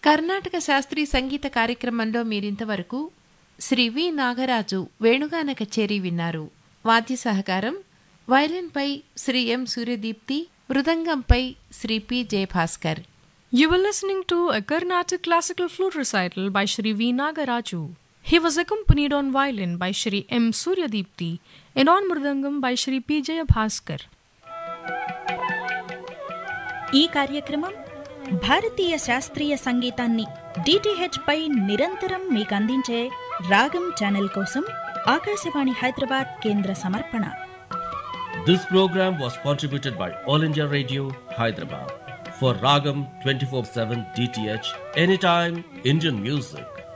కర్ణాటక శాస్త్రీయ సంగీత కార్యక్రమంలో మీరింతవరకు శ్రీ వి నాగరాజు వేణుగాన కచేరీ విన్నారు వాద్య సహకారం వైలిన్పై శ్రీ ఎం సూర్యదీప్తి మృదంగంపై Shri P Jayabhaskar You were listening to a Carnatic classical flute recital by Shri V. Nagaraju. He was accompanied on violin by Shri M. Suryadipti and on mridangam by Shri P. Jayabhaskar. ఈ కార్యక్రమం భారతీయ శాస్త్రీయ సంగీతాన్ని DTH పై నిరంతరం మీకు అందించే రాగం channel కోసం ఆకాశవాణి హైదరాబాద్ కేంద్ర సమర్పణ This program was contributed by All India Radio, Hyderabad. For Ragam 24 7 DTH, anytime Indian music.